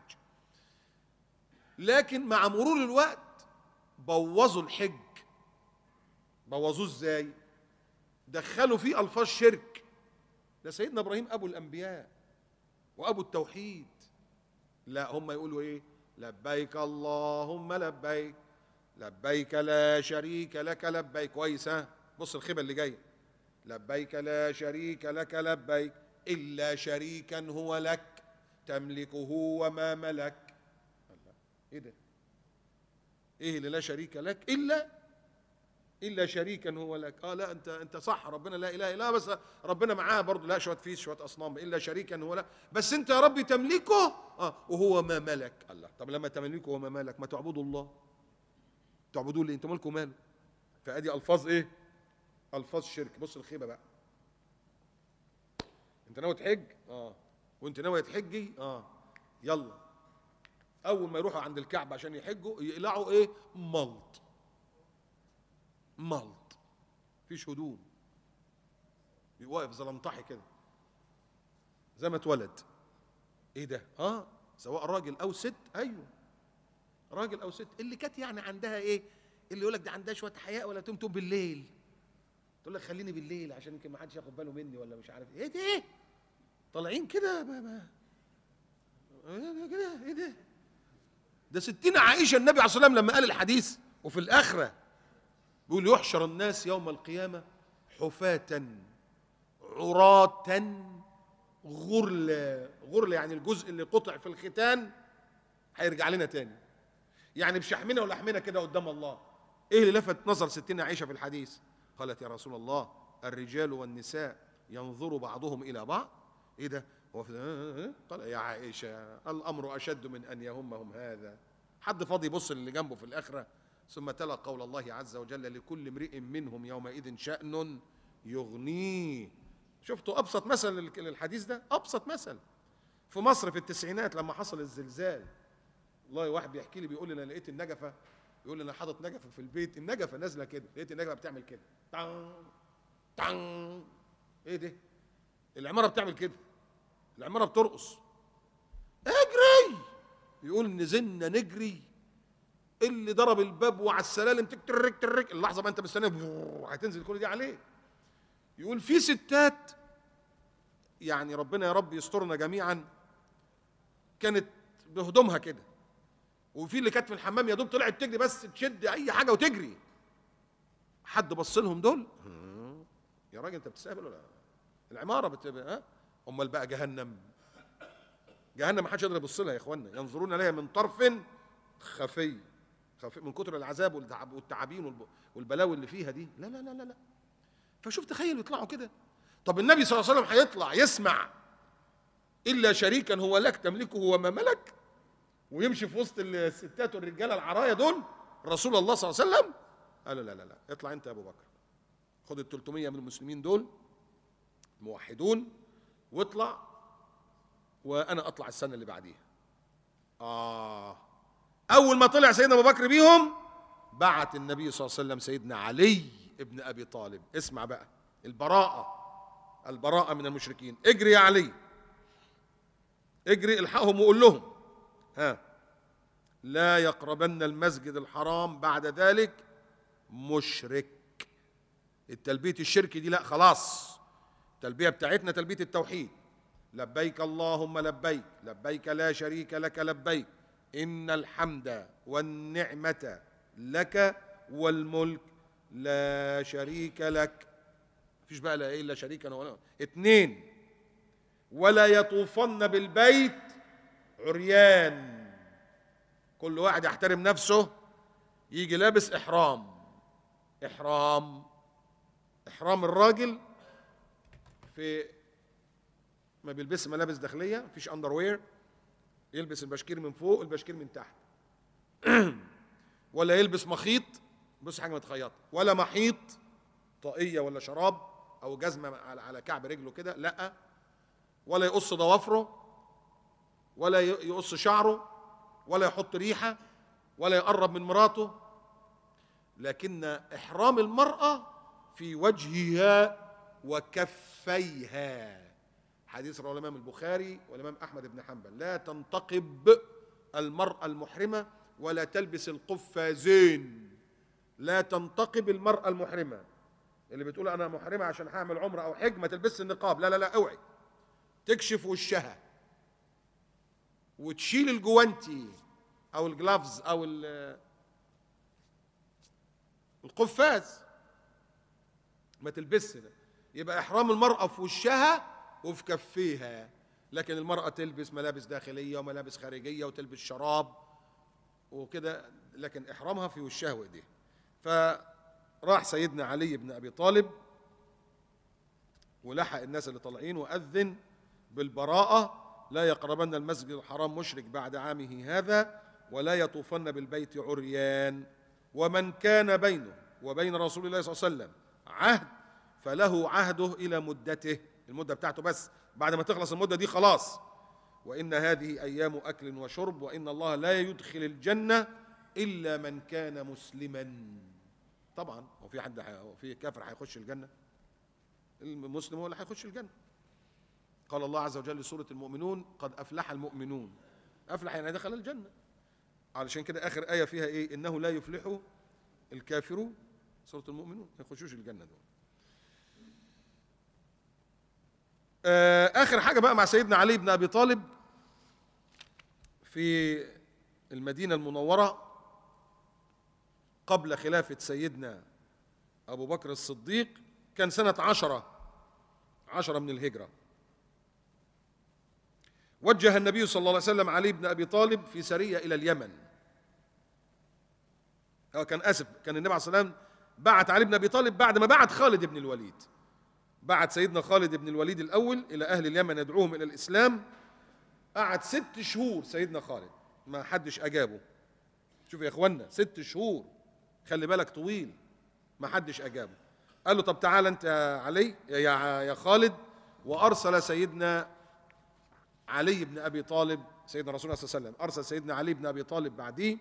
لكن مع مرور الوقت بوظوا الحج بوظوه ازاي دخلوا فيه الفاظ شرك ده سيدنا ابراهيم ابو الانبياء وابو التوحيد لا هم يقولوا ايه لبيك اللهم لبيك لبيك لا شريك لك لبيك كويس ها بص الخيبه اللي جايه لبيك لا شريك لك لبيك الا شريكا هو لك تملكه وما ملك الله ايه ده ايه اللي لا شريك لك الا الا شريكا هو لك اه لا انت انت صح ربنا لا اله الا هو، بس ربنا معاه برضه لا شويه فيس شويه اصنام الا شريكا هو لك بس انت يا ربي تملكه اه وهو ما ملك الله طب لما تملكه وما ملك ما تعبدوا الله تعبدوه ليه انتوا مالكم ماله فادي الفاظ ايه الفاظ شرك بص الخيبه بقى انت ناوي تحج اه وانت ناوي تحجي اه يلا اول ما يروحوا عند الكعبه عشان يحجوا يقلعوا ايه ملط ملط مفيش هدوم واقف زلمطحي كده زي ما اتولد ايه ده اه سواء راجل او ست ايوه راجل او ست اللي كانت يعني عندها ايه اللي يقول لك ده عندها شويه حياء ولا تقوم تقوم بالليل تقول لك خليني بالليل عشان يمكن ما حدش ياخد باله مني ولا مش عارف ايه ده طالعين كده ما ما إيه كده ايه ده ده ستين عائشه النبي عليه الصلاه والسلام لما قال الحديث وفي الاخره بيقول يحشر الناس يوم القيامه حفاة عراة غرلا غرلا يعني الجزء اللي قطع في الختان هيرجع لنا تاني يعني بشحمنا ولحمنا كده قدام الله ايه اللي لفت نظر ستنا عائشه في الحديث قالت يا رسول الله الرجال والنساء ينظر بعضهم الى بعض ايه ده هو في قال يا عائشه الامر اشد من ان يهمهم هذا حد فاضي يبص اللي جنبه في الاخره ثم تلا قول الله عز وجل لكل امرئ منهم يومئذ شأن يغنيه شفتوا ابسط مثل للحديث ده ابسط مثل في مصر في التسعينات لما حصل الزلزال والله واحد بيحكي لي بيقول لي انا لقيت النجفه يقول لي انا حاطط نجفه في البيت النجفه نازله كده لقيت النجفه بتعمل كده طن طن ايه ده العماره بتعمل كده العماره بترقص اجري يقول نزلنا نجري اللي ضرب الباب وعلى السلالم تك ترك ترك اللحظه ما انت مستني هتنزل كل دي عليه يقول في ستات يعني ربنا يا رب يسترنا جميعا كانت بهدومها كده وفي اللي كانت في الحمام يا دوب طلعت تجري بس تشد اي حاجه وتجري حد بص لهم دول يا راجل انت بتستقبل ولا العماره بتبقى ها امال بقى جهنم جهنم ما حدش يقدر يبص لها يا اخوانا ينظرون اليها من طرف خفي خفي من كتر العذاب والتعب والتعابين والبلاوي اللي فيها دي لا لا لا لا لا فشوف تخيل يطلعوا كده طب النبي صلى الله عليه وسلم هيطلع يسمع الا شريكا هو لك تملكه وما ملك ويمشي في وسط الستات والرجاله العرايا دول رسول الله صلى الله عليه وسلم قال لا لا لا اطلع انت يا ابو بكر خد ال 300 من المسلمين دول موحدون واطلع وانا اطلع السنه اللي بعديها اه اول ما طلع سيدنا ابو بكر بيهم بعت النبي صلى الله عليه وسلم سيدنا علي ابن ابي طالب اسمع بقى البراءه البراءه من المشركين اجري يا علي اجري الحقهم وقول لهم ها لا يقربن المسجد الحرام بعد ذلك مشرك التلبية الشرك دي لا خلاص التلبية بتاعتنا تلبية التوحيد لبيك اللهم لبيك لبيك لا شريك لك لبيك إن الحمد والنعمة لك والملك لا شريك لك مفيش بقى لا إيه إلا شريكا ولا اتنين ولا يطوفن بالبيت عريان كل واحد يحترم نفسه يجي لابس إحرام إحرام إحرام الراجل في ما بيلبس ملابس داخلية مفيش أندر وير يلبس البشكير من فوق البشكير من تحت ولا يلبس مخيط بص حاجة متخيطة ولا محيط طاقية ولا شراب او جزمه على على كعب رجله كده لا ولا يقص ضوافره ولا ي- يقص شعره ولا يحط ريحه ولا يقرب من مراته لكن احرام المراه في وجهها وكفيها حديث رواه الامام البخاري والامام احمد بن حنبل لا تنتقب المراه المحرمه ولا تلبس القفازين لا تنتقب المراه المحرمه اللي بتقول انا محرمه عشان هعمل عمره او حج ما تلبسش النقاب لا لا لا اوعي تكشف وشها وتشيل الجوانتي او الجلافز او ال- القفاز ما تلبسش ده يبقى احرام المراه في وشها وفي كفيها لكن المراه تلبس ملابس داخليه وملابس خارجيه وتلبس شراب وكده لكن احرامها في وشها وايديها فراح سيدنا علي بن ابي طالب ولحق الناس اللي طالعين واذن بالبراءه لا يقربن المسجد الحرام مشرك بعد عامه هذا ولا يطوفن بالبيت عريان ومن كان بينه وبين رسول الله صلى الله عليه وسلم عهد فله عهده الى مدته المده بتاعته بس بعد ما تخلص المده دي خلاص وان هذه ايام اكل وشرب وان الله لا يدخل الجنه الا من كان مسلما طبعا هو في حد هو في كافر هيخش الجنه المسلم هو اللي هيخش الجنه قال الله عز وجل لسورة المؤمنون قد أفلح المؤمنون أفلح يعني دخل الجنة علشان كده آخر آية فيها إيه إنه لا يفلح الكافرون سورة المؤمنون ما يخشوش الجنة دول آه، آخر حاجة بقى مع سيدنا علي بن أبي طالب في المدينة المنورة قبل خلافة سيدنا أبو بكر الصديق كان سنة عشرة عشرة من الهجرة وجه النبي صلى الله عليه وسلم علي بن ابي طالب في سريه الى اليمن هو كان اسف كان النبي عليه الصلاه والسلام بعت علي بن ابي طالب بعد ما بعت خالد بن الوليد بعت سيدنا خالد بن الوليد الاول الى اهل اليمن يدعوهم الى الاسلام قعد ست شهور سيدنا خالد ما حدش اجابه شوف يا اخوانا ست شهور خلي بالك طويل ما حدش اجابه قال له طب تعال انت يا علي يا يا خالد وارسل سيدنا علي بن ابي طالب سيدنا رسول الله صلى الله عليه وسلم ارسل سيدنا علي بن ابي طالب بعديه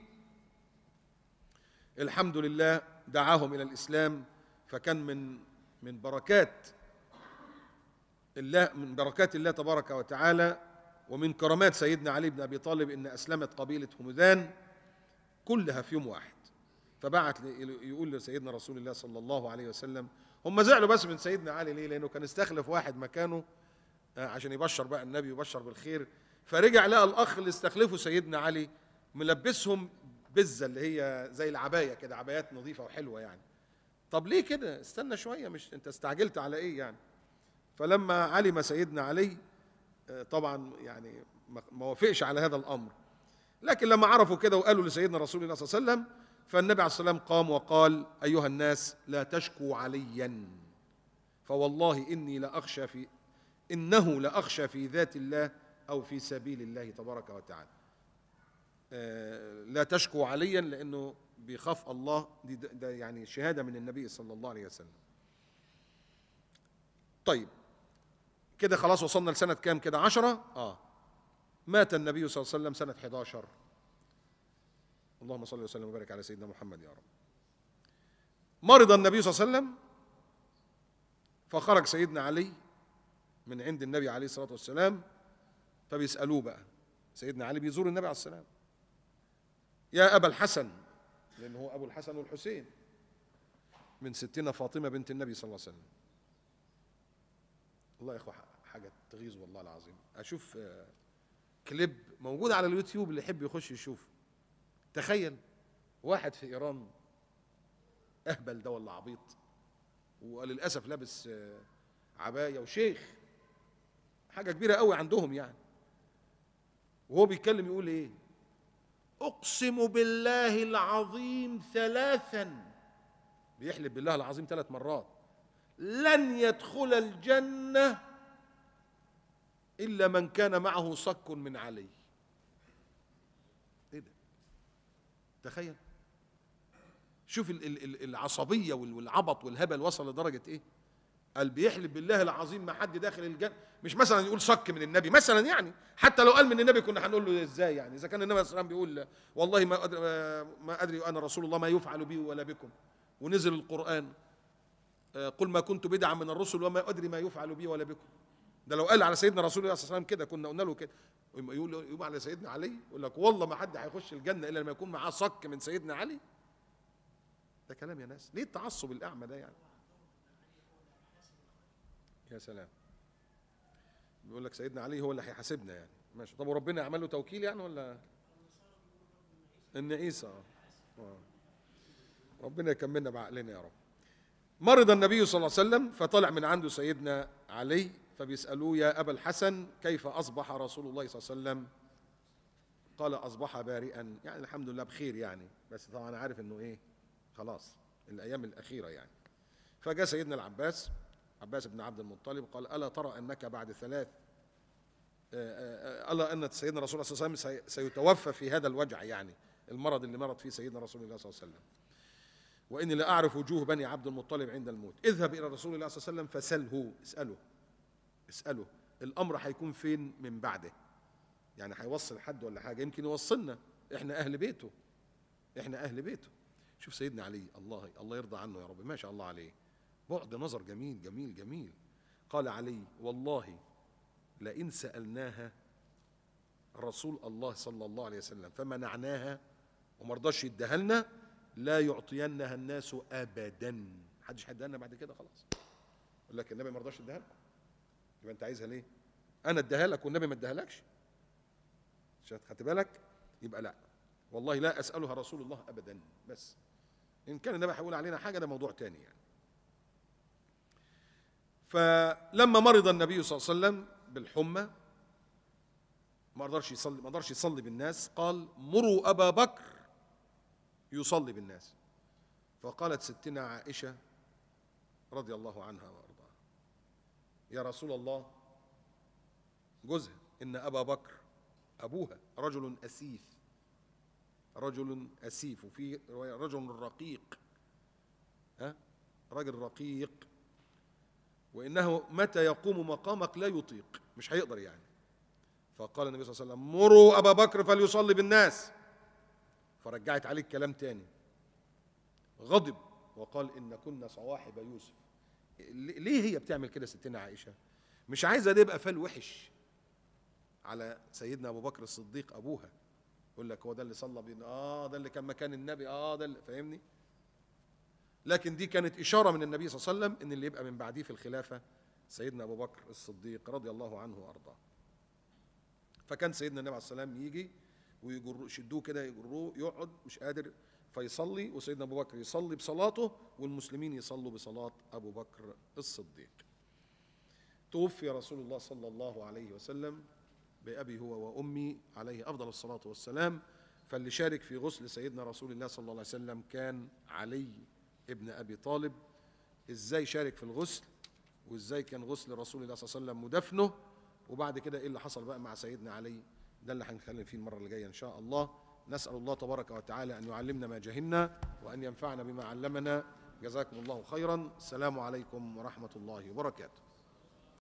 الحمد لله دعاهم الى الاسلام فكان من من بركات الله من بركات الله تبارك وتعالى ومن كرامات سيدنا علي بن ابي طالب ان اسلمت قبيله همدان كلها في يوم واحد فبعت لي- يقول لسيدنا رسول الله صلى الله عليه وسلم هم زعلوا بس من سيدنا علي ليه لانه كان استخلف واحد مكانه آه، عشان يبشر بقى النبي يبشر بالخير فرجع لقى الاخ اللي استخلفه سيدنا علي ملبسهم بزه اللي هي زي العبايه كده عبايات نظيفه وحلوه يعني طب ليه كده استنى شويه مش انت استعجلت على ايه يعني فلما علم سيدنا علي آه، طبعا يعني ما ما وافقش على هذا الامر لكن لما عرفوا كده وقالوا لسيدنا رسول الله صلى الله عليه وسلم فالنبي عليه الصلاه والسلام قام وقال ايها الناس لا تشكوا عليا فوالله اني لاخشى في انه لاخشى في ذات الله او في سبيل الله تبارك وتعالى آه، لا تشكوا عليا لانه بيخاف الله دي ده ده يعني شهاده من النبي صلى الله عليه وسلم طيب كده خلاص وصلنا لسنه كام كده عشرة اه مات النبي صلى الله عليه وسلم سنه 11 اللهم صل وسلم وبارك على سيدنا محمد يا رب مرض النبي صلى الله عليه وسلم فخرج سيدنا علي من عند النبي عليه الصلاه والسلام فبيسالوه بقى سيدنا علي بيزور النبي عليه السلام يا ابا الحسن لانه هو ابو الحسن والحسين من ستنا فاطمه بنت النبي صلى الله عليه وسلم والله يا اخوه حاجه تغيظ والله العظيم اشوف آه، كليب موجود على اليوتيوب اللي يحب يخش يشوف تخيل واحد في ايران اهبل ده ولا عبيط وللاسف لابس آه، عبايه وشيخ حاجه كبيره قوي عندهم يعني وهو بيتكلم يقول ايه اقسم بالله العظيم ثلاثا بيحلف بالله العظيم ثلاث مرات لن يدخل الجنه الا من كان معه صك من علي ايه ده تخيل شوف ال- ال- ال- العصبيه وال- والعبط والهبل وصل لدرجه ايه قال بيحلف بالله العظيم ما حد داخل الجنه مش مثلا يقول صك من النبي مثلا يعني حتى لو قال من النبي كنا هنقول له ازاي يعني اذا كان النبي صلى الله عليه وسلم بيقول والله ما أدري, ما ادري انا رسول الله ما يفعل بي ولا بكم ونزل القران آه، قل ما كنت بدعا من الرسل وما ادري ما يفعل بي ولا بكم ده لو قال على سيدنا رسول الله صلى الله عليه وسلم كده كنا قلنا له كده يقول يقول على سيدنا علي يقول لك والله ما حد هيخش الجنه الا لما يكون معاه صك من سيدنا علي ده كلام يا ناس ليه التعصب الاعمى ده يعني يا سلام بيقول لك سيدنا علي هو اللي هيحاسبنا يعني ماشي طب وربنا يعمل له توكيل يعني ولا ان عيسى آه. آه. ربنا يكملنا بعقلنا يا رب مرض النبي صلى الله عليه وسلم فطلع من عنده سيدنا علي فبيسألوه يا أبا الحسن كيف أصبح رسول الله صلى الله عليه وسلم قال أصبح بارئا يعني الحمد لله بخير يعني بس طبعا عارف إنه إيه خلاص الأيام الأخيرة يعني فجاء سيدنا العباس عباس بن عبد المطلب قال ألا ترى أنك بعد ثلاث آه، آه، ألا أن سيدنا رسول الله صلى الله عليه وسلم سي- سيتوفى في هذا الوجع يعني المرض اللي مرض فيه سيدنا رسول الله صلى الله عليه وسلم وإني لا أعرف وجوه بني عبد المطلب عند الموت اذهب إلى رسول الله صلى الله عليه وسلم فسله اسأله اسأله الأمر هيكون فين من بعده يعني هيوصل حد ولا حاجة يمكن يوصلنا إحنا أهل بيته إحنا أهل بيته شوف سيدنا علي الله الله يرضى عنه يا رب ما شاء الله عليه بعد نظر جميل جميل جميل قال علي والله لئن سألناها رسول الله صلى الله عليه وسلم فمنعناها وما رضاش يديها لنا لا يعطينها الناس ابدا محدش هيديها لنا بعد كده خلاص يقول لك النبي ما رضاش يديها لكم يبقى انت عايزها ليه انا اديها لك والنبي ما اديهالكش عشان خدت بالك يبقى لا والله لا اسالها رسول الله ابدا بس ان كان النبي هيقول علينا حاجه ده موضوع تاني يعني فلما مرض النبي صلى الله عليه وسلم بالحمى ما قدرش يصلي ما قدرش يصلي بالناس قال مروا ابا بكر يصلي بالناس فقالت ستنا عائشه رضي الله عنها وارضاها يا رسول الله جوزها ان ابا بكر ابوها رجل اسيف رجل اسيف وفي روايه رجل رقيق ها رجل رقيق وانه متى يقوم مقامك لا يطيق مش هيقدر يعني فقال النبي صلى الله عليه وسلم مروا ابا بكر فليصلي بالناس فرجعت عليه الكلام تاني غضب وقال ان كنا صواحب يوسف ليه هي بتعمل كده ستنا عائشه مش عايزه ده يبقى فال وحش على سيدنا ابو بكر الصديق ابوها يقول لك هو ده اللي صلى بينا اه ده اللي كان مكان النبي اه ده اللي فاهمني لكن دي كانت اشاره من النبي صلى الله عليه وسلم ان اللي يبقى من بعديه في الخلافه سيدنا ابو بكر الصديق رضي الله عنه وارضاه فكان سيدنا النبي عليه السلام يجي ويجر يشدوه كده يجروه يقعد مش قادر فيصلي وسيدنا ابو بكر يصلي بصلاته والمسلمين يصلوا بصلاه ابو بكر الصديق توفي رسول الله صلى الله عليه وسلم بأبي هو وأمي عليه أفضل الصلاة والسلام فاللي شارك في غسل سيدنا رسول الله صلى الله عليه وسلم كان علي ابن أبي طالب إزاي شارك في الغسل وإزاي كان غسل رسول الله صلى الله عليه وسلم ودفنه وبعد كده إيه اللي حصل بقى مع سيدنا علي ده اللي هنتكلم فيه المرة اللي جاية إن شاء الله نسأل الله تبارك وتعالى أن يعلمنا ما جهلنا وأن ينفعنا بما علمنا جزاكم الله خيرا السلام عليكم ورحمة الله وبركاته